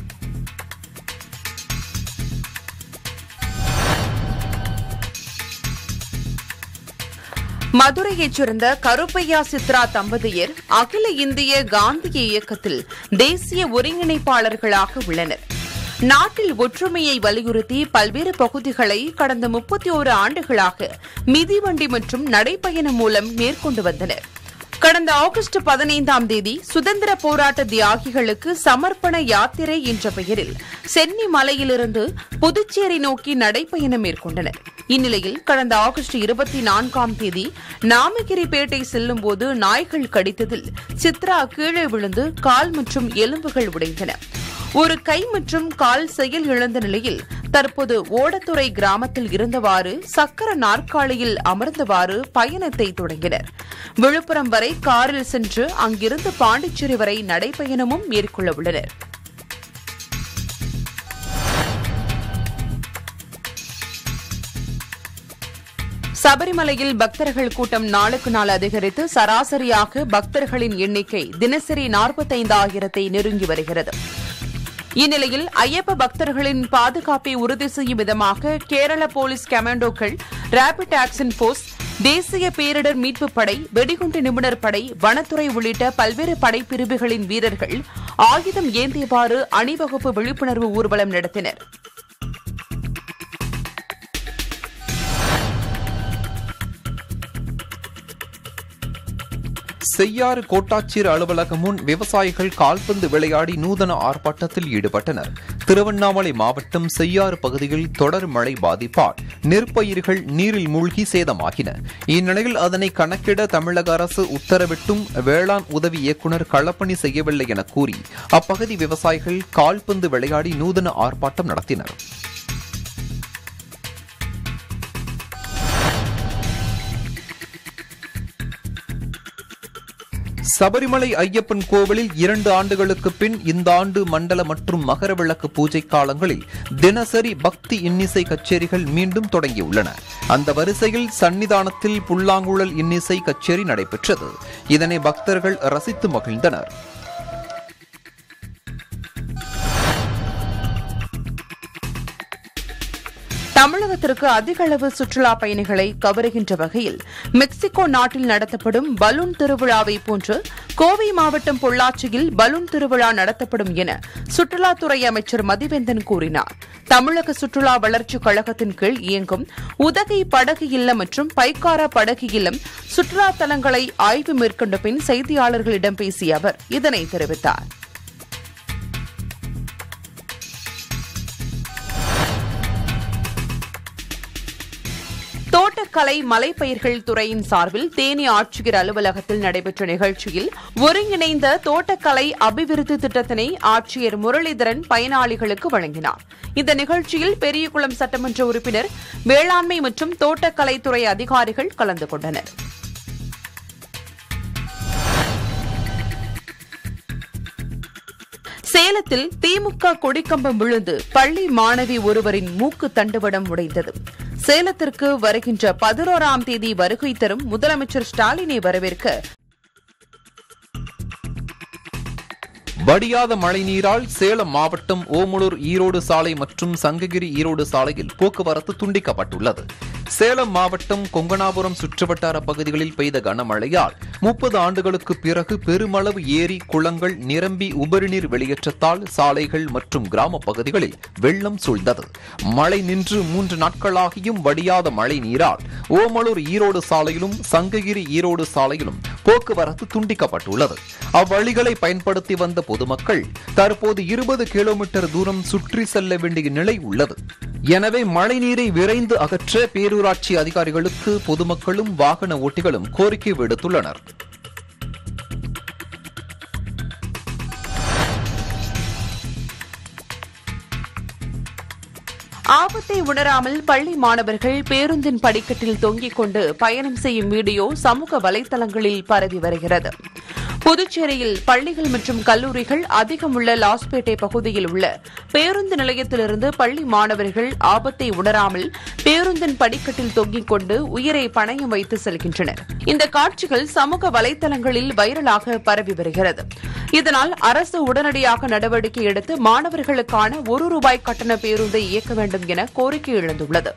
மதுரையைச் சேர்ந்த கருப்பையா சித்ரா தம்பதியர் அகில இந்திய காந்திய இயக்கத்தில் தேசிய ஒருங்கிணைப்பாளர்களாக உள்ளனர் நாட்டில் ஒற்றுமையை வலியுறுத்தி பல்வேறு பகுதிகளை கடந்த முப்பத்தி ஓரு ஆண்டுகளாக மிதிவண்டி மற்றும் நடைப்பயணம் மூலம் மேற்கொண்டு வந்தனர் கடந்த ஆகஸ்ட் பதினைந்தாம் தேதி சுதந்திர போராட்ட தியாகிகளுக்கு சமர்ப்பண யாத்திரை என்ற பெயரில் சென்னி மலையிலிருந்து புதுச்சேரி நோக்கி நடைப்பயணம் மேற்கொண்டனர் இந்நிலையில் கடந்த ஆகஸ்ட் இருபத்தி நான்காம் தேதி நாமகிரிப்பேட்டை செல்லும் போது நாய்கள் கடித்ததில் சித்ரா கீழே விழுந்து கால் மற்றும் எலும்புகள் உடைந்தன ஒரு கை மற்றும் கால் செயல் இழந்த நிலையில் தற்போது ஓடத்துறை கிராமத்தில் இருந்தவாறு சக்கர நாற்காலியில் அமர்ந்தவாறு பயணத்தை தொடங்கினர் விழுப்புரம் வரை காரில் சென்று அங்கிருந்து பாண்டிச்சேரி வரை நடைப்பயணமும் மேற்கொள்ள உள்ளனர் சபரிமலையில் பக்தர்கள் கூட்டம் நாளுக்கு நாள் அதிகரித்து சராசரியாக பக்தர்களின் எண்ணிக்கை தினசரி நாற்பத்தைந்தாயிரத்தை நெருங்கி வருகிறது இந்நிலையில் ஐயப்ப பக்தர்களின் பாதுகாப்பை உறுதி செய்யும் விதமாக கேரள போலீஸ் கமாண்டோக்கள் ரேபிட் ஆக்ஷன் போர்ஸ் தேசிய பேரிடர் மீட்புப் படை வெடிகுண்டு நிபுணர் படை வனத்துறை உள்ளிட்ட பல்வேறு படைப்பிரிவுகளின் வீரர்கள் ஆயுதம் ஏந்தியவாறு அணிவகுப்பு விழிப்புணர்வு ஊர்வலம் நடத்தினர் செய்யாறு கோட்டாட்சியர் அலுவலகம் முன் விவசாயிகள் கால்பந்து விளையாடி நூதன ஆர்ப்பாட்டத்தில் ஈடுபட்டனர் திருவண்ணாமலை மாவட்டம் செய்யாறு பகுதியில் தொடர் மழை பாதிப்பால் நெற்பயிர்கள் நீரில் மூழ்கி சேதமாகின இந்நிலையில் அதனை கணக்கிட தமிழக அரசு உத்தரவிட்டும் வேளாண் உதவி இயக்குநர் களப்பணி செய்யவில்லை என கூறி அப்பகுதி விவசாயிகள் கால்பந்து விளையாடி நூதன ஆர்ப்பாட்டம் நடத்தினர் சபரிமலை ஐயப்பன் கோவிலில் இரண்டு ஆண்டுகளுக்கு பின் இந்த ஆண்டு மண்டல மற்றும் மகர விளக்கு பூஜை காலங்களில் தினசரி பக்தி இன்னிசை கச்சேரிகள் மீண்டும் தொடங்கியுள்ளன அந்த வரிசையில் சன்னிதானத்தில் புல்லாங்குழல் இன்னிசை கச்சேரி நடைபெற்றது இதனை பக்தர்கள் ரசித்து மகிழ்ந்தனர் தமிழகத்திற்கு அதிக அளவு சுற்றுலா பயணிகளை கவருகின்ற வகையில் மெக்சிகோ நாட்டில் நடத்தப்படும் பலூன் திருவிழாவை போன்று கோவை மாவட்டம் பொள்ளாச்சியில் பலூன் திருவிழா நடத்தப்படும் என சுற்றுலாத்துறை அமைச்சர் மதிவேந்தன் கூறினார் தமிழக சுற்றுலா வளர்ச்சிக் கழகத்தின் கீழ் இயங்கும் உதகை படகு இல்லம் மற்றும் பைக்காரா படகு இல்லம் சுற்றுலா தலங்களை ஆய்வு மேற்கொண்ட பின் செய்தியாளர்களிடம் பேசிய அவர் இதனை தெரிவித்தார் தோட்டக்கலை மலைப்பயிர்கள் துறையின் சார்பில் தேனி ஆட்சியர் அலுவலகத்தில் நடைபெற்ற நிகழ்ச்சியில் ஒருங்கிணைந்த தோட்டக்கலை அபிவிருத்தி திட்டத்தினை ஆட்சியர் முரளிதரன் பயனாளிகளுக்கு வழங்கினார் இந்த நிகழ்ச்சியில் பெரியகுளம் சட்டமன்ற உறுப்பினர் வேளாண்மை மற்றும் தோட்டக்கலைத்துறை அதிகாரிகள் கலந்து கொண்டனர் சேலத்தில் திமுக கொடிக்கம்பம் விழுந்து பள்ளி மாணவி ஒருவரின் மூக்கு தண்டுவடம் உடைந்தது சேலத்திற்கு வருகின்ற பதினோராம் தேதி வருகை தரும் முதலமைச்சர் ஸ்டாலினை வரவேற்க வடியாத மழைநீரால் சேலம் மாவட்டம் ஓமலூர் ஈரோடு சாலை மற்றும் சங்ககிரி ஈரோடு சாலையில் போக்குவரத்து துண்டிக்கப்பட்டுள்ளது சேலம் மாவட்டம் கொங்கனாபுரம் சுற்றுவட்டார பகுதிகளில் பெய்த கனமழையால் முப்பது ஆண்டுகளுக்கு பிறகு பெருமளவு ஏரி குளங்கள் நிரம்பி உபரிநீர் வெளியேற்றத்தால் சாலைகள் மற்றும் கிராம பகுதிகளில் வெள்ளம் சூழ்ந்தது மழை நின்று மூன்று நாட்களாகியும் வடியாத மழை நீரால் ஓமலூர் ஈரோடு சாலையிலும் சங்ககிரி ஈரோடு சாலையிலும் போக்குவரத்து துண்டிக்கப்பட்டுள்ளது அவ்வழிகளை பயன்படுத்தி வந்த பொதுமக்கள் தற்போது இருபது கிலோமீட்டர் தூரம் சுற்றி செல்ல வேண்டிய நிலை உள்ளது எனவே மழைநீரை விரைந்து அகற்ற பேரூராட்சி அதிகாரிகளுக்கு பொதுமக்களும் வாகன ஓட்டிகளும் கோரிக்கை விடுத்துள்ளனர் ஆபத்தை உணராமல் பள்ளி மாணவர்கள் பேருந்தின் படிக்கட்டில் தொங்கிக் கொண்டு பயணம் செய்யும் வீடியோ சமூக வலைதளங்களில் பரவி வருகிறது புதுச்சேரியில் பள்ளிகள் மற்றும் கல்லூரிகள் அதிகம் உள்ள லாஸ்பேட்டை பகுதியில் உள்ள பேருந்து நிலையத்திலிருந்து பள்ளி மாணவர்கள் ஆபத்தை உணராமல் பேருந்தின் படிக்கட்டில் தொங்கிக் கொண்டு உயிரை பணயம் வைத்து செல்கின்றனர் இந்த காட்சிகள் சமூக வலைதளங்களில் வைரலாக பரவி வருகிறது இதனால் அரசு உடனடியாக நடவடிக்கை எடுத்து மாணவர்களுக்கான ஒரு ரூபாய் கட்டண பேருந்தை இயக்க வேண்டும் என கோரிக்கை எழுந்துள்ளது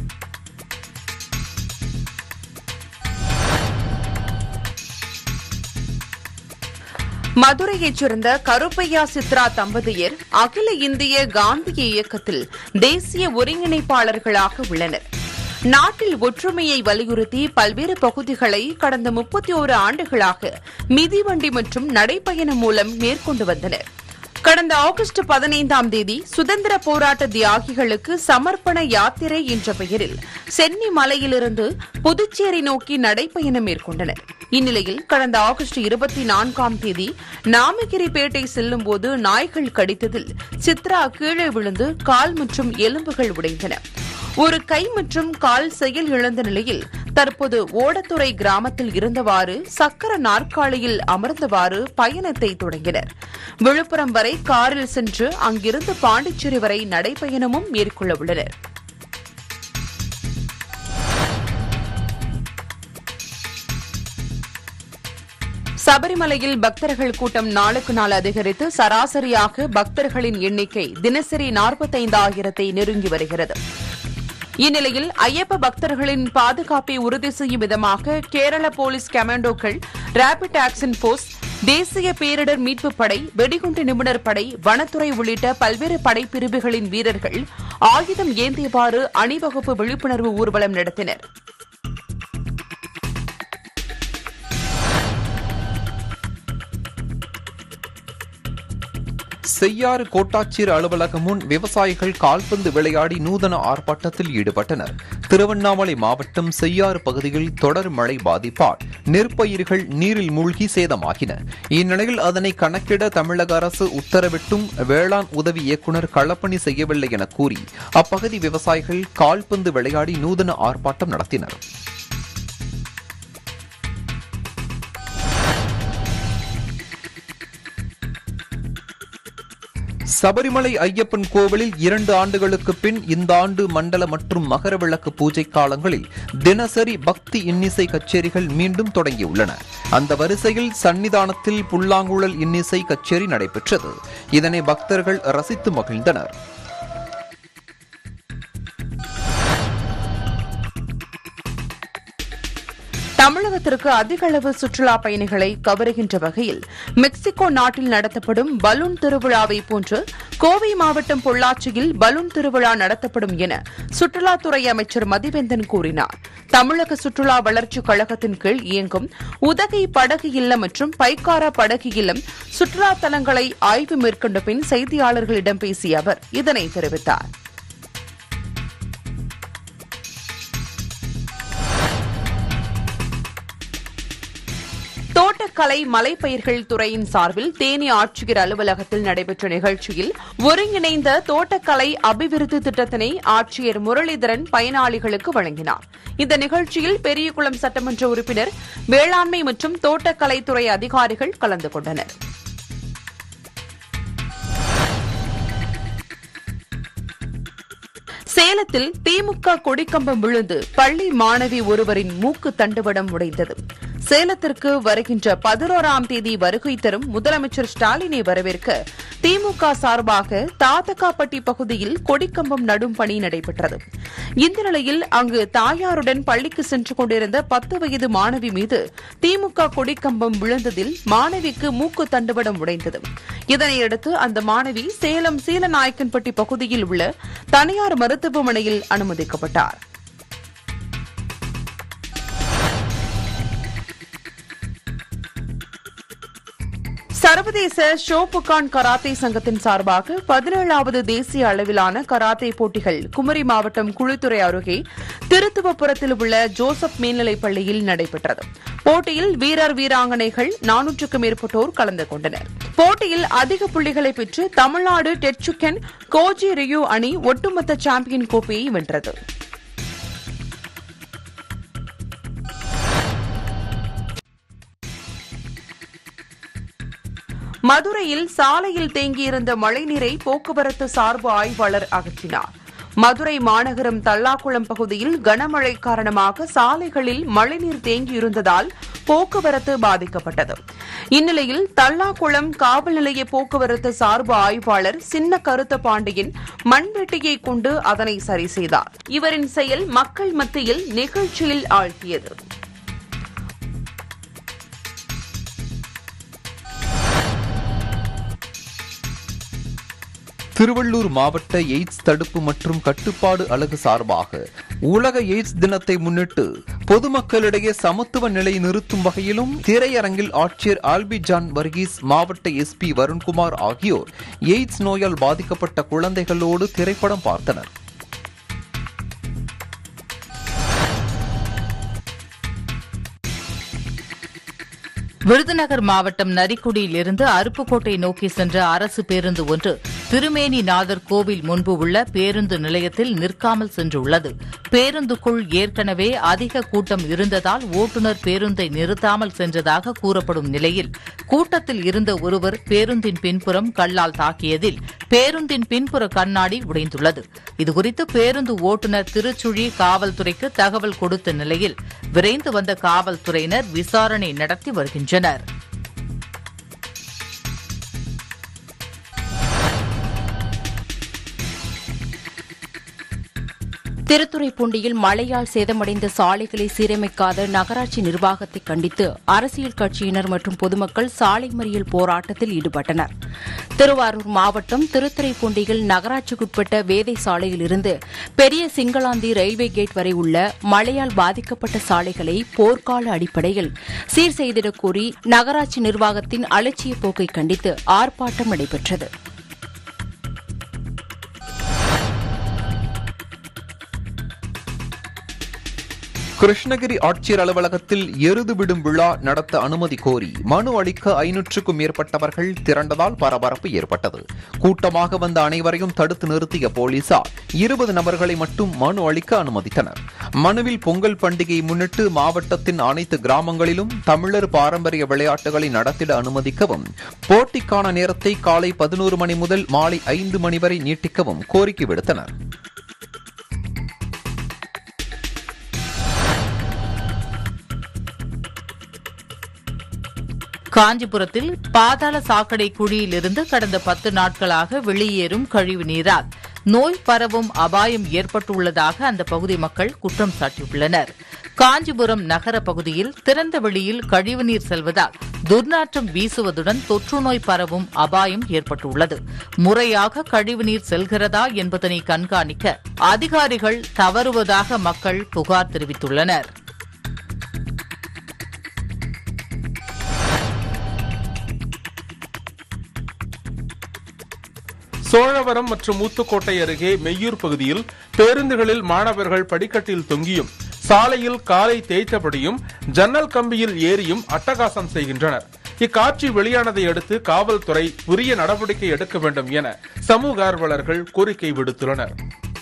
மதுரையைச் சேர்ந்த கருப்பையா சித்ரா தம்பதியர் அகில இந்திய காந்திய இயக்கத்தில் தேசிய ஒருங்கிணைப்பாளர்களாக உள்ளனர் நாட்டில் ஒற்றுமையை வலியுறுத்தி பல்வேறு பகுதிகளை கடந்த முப்பத்தி ஓரு ஆண்டுகளாக மிதிவண்டி மற்றும் நடைப்பயணம் மூலம் மேற்கொண்டு வந்தனர் கடந்த ஆகஸ்ட் பதினைந்தாம் தேதி சுதந்திர போராட்ட தியாகிகளுக்கு சமர்ப்பண யாத்திரை என்ற பெயரில் சென்னி மலையிலிருந்து புதுச்சேரி நோக்கி நடைப்பயணம் மேற்கொண்டனர் இந்நிலையில் கடந்த ஆகஸ்ட் இருபத்தி நான்காம் தேதி நாமகிரிப்பேட்டை செல்லும் போது நாய்கள் கடித்ததில் சித்ரா கீழே விழுந்து கால் மற்றும் எலும்புகள் உடைந்தன ஒரு கை மற்றும் கால் செயல் இழந்த நிலையில் தற்போது ஓடத்துறை கிராமத்தில் இருந்தவாறு சக்கர நாற்காலியில் அமர்ந்தவாறு பயணத்தை தொடங்கினர் விழுப்புரம் வரை காரில் சென்று அங்கிருந்து பாண்டிச்சேரி வரை நடைப்பயணமும் மேற்கொள்ள உள்ளனர் சபரிமலையில் பக்தர்கள் கூட்டம் நாளுக்கு நாள் அதிகரித்து சராசரியாக பக்தர்களின் எண்ணிக்கை தினசரி நாற்பத்தைந்தாயிரத்தை நெருங்கி வருகிறது இந்நிலையில் ஐயப்ப பக்தர்களின் பாதுகாப்பை உறுதி செய்யும் விதமாக கேரள போலீஸ் கமாண்டோக்கள் ரேபிட் ஆக்ஷன் போர்ஸ் தேசிய பேரிடர் மீட்புப் படை வெடிகுண்டு நிபுணர் படை வனத்துறை உள்ளிட்ட பல்வேறு படைப்பிரிவுகளின் வீரர்கள் ஆயுதம் ஏந்தியவாறு அணிவகுப்பு விழிப்புணர்வு ஊர்வலம் நடத்தினர் செய்யாறு கோட்டாட்சியர் அலுவலகம் முன் விவசாயிகள் கால்பந்து விளையாடி நூதன ஆர்ப்பாட்டத்தில் ஈடுபட்டனர் திருவண்ணாமலை மாவட்டம் செய்யாறு பகுதியில் தொடர் மழை பாதிப்பால் நெற்பயிர்கள் நீரில் மூழ்கி சேதமாகின இந்நிலையில் அதனை கணக்கிட தமிழக அரசு உத்தரவிட்டும் வேளாண் உதவி இயக்குநர் களப்பணி செய்யவில்லை என கூறி அப்பகுதி விவசாயிகள் கால்பந்து விளையாடி நூதன ஆர்ப்பாட்டம் நடத்தினர் சபரிமலை ஐயப்பன் கோவிலில் இரண்டு ஆண்டுகளுக்கு பின் இந்த ஆண்டு மண்டல மற்றும் மகர விளக்கு பூஜை காலங்களில் தினசரி பக்தி இன்னிசை கச்சேரிகள் மீண்டும் தொடங்கியுள்ளன அந்த வரிசையில் சன்னிதானத்தில் புல்லாங்குழல் இன்னிசை கச்சேரி நடைபெற்றது இதனை பக்தர்கள் ரசித்து மகிழ்ந்தனர் தமிழகத்திற்கு அதிக அளவு சுற்றுலா பயணிகளை கவருகின்ற வகையில் மெக்சிகோ நாட்டில் நடத்தப்படும் பலூன் திருவிழாவை போன்று கோவை மாவட்டம் பொள்ளாச்சியில் பலூன் திருவிழா நடத்தப்படும் என சுற்றுலாத்துறை அமைச்சர் மதிவேந்தன் கூறினார் தமிழக சுற்றுலா வளர்ச்சிக் கழகத்தின் கீழ் இயங்கும் உதகை படகு இல்லம் மற்றும் பைக்காரா படகு இல்லம் சுற்றுலா தலங்களை ஆய்வு மேற்கொண்ட பின் செய்தியாளர்களிடம் பேசிய அவர் இதனை தெரிவித்தார் தோட்டக்கலை மலைப்பயிர்கள் துறையின் சார்பில் தேனி ஆட்சியர் அலுவலகத்தில் நடைபெற்ற நிகழ்ச்சியில் ஒருங்கிணைந்த தோட்டக்கலை அபிவிருத்தி திட்டத்தினை ஆட்சியர் முரளிதரன் பயனாளிகளுக்கு வழங்கினார் இந்த நிகழ்ச்சியில் பெரியகுளம் சட்டமன்ற உறுப்பினர் வேளாண்மை மற்றும் தோட்டக்கலைத்துறை அதிகாரிகள் கலந்து கொண்டனர் சேலத்தில் திமுக கொடிக்கம்பம் விழுந்து பள்ளி மாணவி ஒருவரின் மூக்கு தண்டுவடம் உடைந்தது சேலத்திற்கு வருகின்ற பதினோராம் தேதி வருகை தரும் முதலமைச்சர் ஸ்டாலினை வரவேற்க திமுக சார்பாக தாத்தக்காப்பட்டி பகுதியில் கொடிக்கம்பம் நடும் பணி நடைபெற்றது இந்த நிலையில் அங்கு தாயாருடன் பள்ளிக்கு சென்று கொண்டிருந்த பத்து வயது மாணவி மீது திமுக கொடிக்கம்பம் விழுந்ததில் மாணவிக்கு மூக்கு தண்டுவடம் உடைந்தது இதனையடுத்து அந்த மாணவி சேலம் சீலநாயக்கன்பட்டி பகுதியில் உள்ள தனியார் மருத்துவமனையில் அனுமதிக்கப்பட்டார் சர்வதேச ஷோபுகான் கராத்தே சங்கத்தின் சார்பாக பதினேழாவது தேசிய அளவிலான கராத்தே போட்டிகள் குமரி மாவட்டம் குழித்துறை அருகே திருத்துவபுரத்தில் உள்ள ஜோசப் மேல்நிலைப் பள்ளியில் நடைபெற்றது போட்டியில் வீரர் வீராங்கனைகள் நானூற்றுக்கும் மேற்பட்டோர் கலந்து கொண்டனர் போட்டியில் அதிக புள்ளிகளை பெற்று தமிழ்நாடு டெட்சுக்கன் கோஜி ரியூ அணி ஒட்டுமொத்த சாம்பியன் கோப்பையை வென்றது மதுரையில் சாலையில் தேங்கியிருந்த மழைநீரை போக்குவரத்து சார்பு ஆய்வாளர் அகற்றினார் மதுரை மாநகரம் தல்லாக்குளம் பகுதியில் கனமழை காரணமாக சாலைகளில் மழைநீர் தேங்கியிருந்ததால் போக்குவரத்து பாதிக்கப்பட்டது இந்நிலையில் தல்லாக்குளம் காவல் நிலைய போக்குவரத்து சார்பு ஆய்வாளர் சின்ன கருத்த பாண்டியன் மண்வெட்டியை கொண்டு அதனை சரி செய்தார் இவரின் செயல் மக்கள் மத்தியில் நிகழ்ச்சியில் ஆழ்த்தியது திருவள்ளூர் மாவட்ட எய்ட்ஸ் தடுப்பு மற்றும் கட்டுப்பாடு அலகு சார்பாக உலக எய்ட்ஸ் தினத்தை முன்னிட்டு பொதுமக்களிடையே சமத்துவ நிலை நிறுத்தும் வகையிலும் திரையரங்கில் ஆட்சியர் ஆல்பி ஜான் வர்கீஸ் மாவட்ட எஸ்பி வருண்குமார் ஆகியோர் எய்ட்ஸ் நோயால் பாதிக்கப்பட்ட குழந்தைகளோடு திரைப்படம் பார்த்தனர் விருதுநகர் மாவட்டம் நரிக்குடியில் இருந்து அருப்புக்கோட்டை நோக்கி சென்ற அரசு பேருந்து ஒன்று திருமேனிநாதர் கோவில் முன்பு உள்ள பேருந்து நிலையத்தில் நிற்காமல் சென்றுள்ளது பேருந்துக்குள் ஏற்கனவே அதிக கூட்டம் இருந்ததால் ஓட்டுநர் பேருந்தை நிறுத்தாமல் சென்றதாக கூறப்படும் நிலையில் கூட்டத்தில் இருந்த ஒருவர் பேருந்தின் பின்புறம் கல்லால் தாக்கியதில் பேருந்தின் பின்புற கண்ணாடி உடைந்துள்ளது இதுகுறித்து பேருந்து ஓட்டுநர் திருச்சுழி காவல்துறைக்கு தகவல் கொடுத்த நிலையில் விரைந்து வந்த காவல்துறையினர் விசாரணை நடத்தி வருகின்றனர் திருத்துறைப்பூண்டியில் மழையால் சேதமடைந்த சாலைகளை சீரமைக்காத நகராட்சி நிர்வாகத்தை கண்டித்து அரசியல் கட்சியினர் மற்றும் பொதுமக்கள் சாலை மறியல் போராட்டத்தில் ஈடுபட்டனர் திருவாரூர் மாவட்டம் திருத்துறைப்பூண்டியில் நகராட்சிக்குட்பட்ட வேதை சாலையிலிருந்து பெரிய சிங்களாந்தி ரயில்வே கேட் வரை உள்ள மழையால் பாதிக்கப்பட்ட சாலைகளை போர்க்கால அடிப்படையில் சீர் செய்திடக் கோரி நகராட்சி நிர்வாகத்தின் அலட்சிய போக்கை கண்டித்து ஆர்ப்பாட்டம் நடைபெற்றது கிருஷ்ணகிரி ஆட்சியர் அலுவலகத்தில் எருது விடும் விழா நடத்த அனுமதி கோரி மனு அளிக்க ஐநூற்றுக்கும் மேற்பட்டவர்கள் திரண்டதால் பரபரப்பு ஏற்பட்டது கூட்டமாக வந்த அனைவரையும் தடுத்து நிறுத்திய போலீசார் இருபது நபர்களை மட்டும் மனு அளிக்க அனுமதித்தனர் மனுவில் பொங்கல் பண்டிகையை முன்னிட்டு மாவட்டத்தின் அனைத்து கிராமங்களிலும் தமிழர் பாரம்பரிய விளையாட்டுகளை நடத்திட அனுமதிக்கவும் போட்டிக்கான நேரத்தை காலை பதினோரு மணி முதல் மாலை ஐந்து மணி வரை நீட்டிக்கவும் கோரிக்கை விடுத்தனர் காஞ்சிபுரத்தில் பாதாள சாக்கடை குழியிலிருந்து கடந்த பத்து நாட்களாக வெளியேறும் கழிவு நீரால் நோய் பரவும் அபாயம் ஏற்பட்டுள்ளதாக அந்த பகுதி மக்கள் குற்றம் சாட்டியுள்ளனர் காஞ்சிபுரம் நகர பகுதியில் திறந்த வெளியில் கழிவுநீர் செல்வதால் துர்நாற்றம் வீசுவதுடன் தொற்றுநோய் பரவும் அபாயம் ஏற்பட்டுள்ளது முறையாக கழிவுநீர் செல்கிறதா என்பதனை கண்காணிக்க அதிகாரிகள் தவறுவதாக மக்கள் புகார் தெரிவித்துள்ளனர் சோழவரம் மற்றும் ஊத்துக்கோட்டை அருகே மெய்யூர் பகுதியில் பேருந்துகளில் மாணவர்கள் படிக்கட்டில் தொங்கியும் சாலையில் காலை தேய்த்தபடியும் ஜன்னல் கம்பியில் ஏறியும் அட்டகாசம் செய்கின்றனர் இக்காட்சி வெளியானதை அடுத்து காவல்துறை உரிய நடவடிக்கை எடுக்க வேண்டும் என சமூக ஆர்வலர்கள் கோரிக்கை விடுத்துள்ளனர்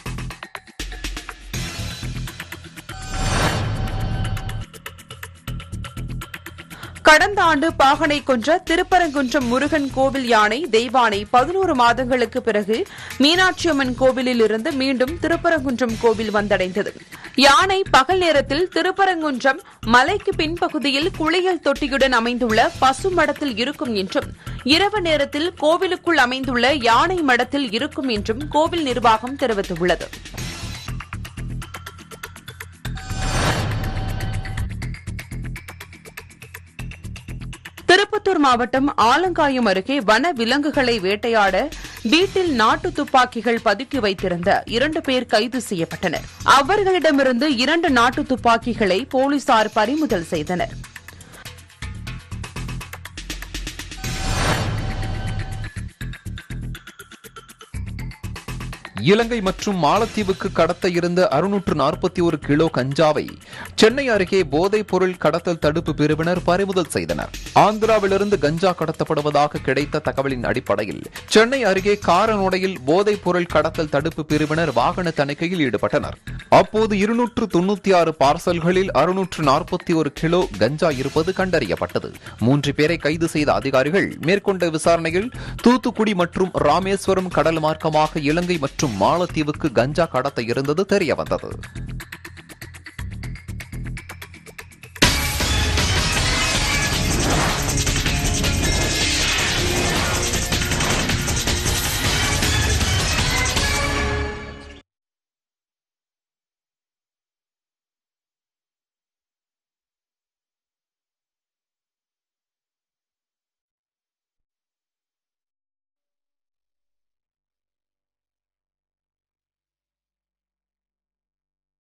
கடந்த ஆண்டு பாகனை கொன்ற திருப்பரங்குன்றம் முருகன் கோவில் யானை தெய்வானை பதினோரு மாதங்களுக்கு பிறகு மீனாட்சியம்மன் கோவிலில் இருந்து மீண்டும் திருப்பரங்குன்றம் கோவில் வந்தடைந்தது யானை பகல் நேரத்தில் திருப்பரங்குன்றம் மலைக்கு பின்பகுதியில் குளியல் தொட்டியுடன் அமைந்துள்ள பசு மடத்தில் இருக்கும் என்றும் இரவு நேரத்தில் கோவிலுக்குள் அமைந்துள்ள யானை மடத்தில் இருக்கும் என்றும் கோவில் நிர்வாகம் தெரிவித்துள்ளது திருப்பத்தூர் மாவட்டம் ஆலங்காயம் அருகே வன விலங்குகளை வேட்டையாட வீட்டில் நாட்டு துப்பாக்கிகள் பதுக்கி வைத்திருந்த இரண்டு பேர் கைது செய்யப்பட்டனர் அவர்களிடமிருந்து இரண்டு நாட்டு துப்பாக்கிகளை போலீசார் பறிமுதல் செய்தனர் இலங்கை மற்றும் மாலத்தீவுக்கு கடத்த இருந்த அறுநூற்று நாற்பத்தி ஒரு கிலோ கஞ்சாவை சென்னை அருகே போதைப் பொருள் கடத்தல் தடுப்பு பிரிவினர் பறிமுதல் செய்தனர் ஆந்திராவிலிருந்து கஞ்சா கடத்தப்படுவதாக கிடைத்த தகவலின் அடிப்படையில் சென்னை அருகே காரநோடையில் போதைப் பொருள் கடத்தல் தடுப்பு பிரிவினர் வாகன தணிக்கையில் ஈடுபட்டனர் அப்போது இருநூற்று தொண்ணூத்தி ஆறு பார்சல்களில் அறுநூற்று நாற்பத்தி ஒரு கிலோ கஞ்சா இருப்பது கண்டறியப்பட்டது மூன்று பேரை கைது செய்த அதிகாரிகள் மேற்கொண்ட விசாரணையில் தூத்துக்குடி மற்றும் ராமேஸ்வரம் கடல் மார்க்கமாக இலங்கை மற்றும் மாலத்தீவுக்கு கஞ்சா கடத்த இருந்தது தெரியவந்தது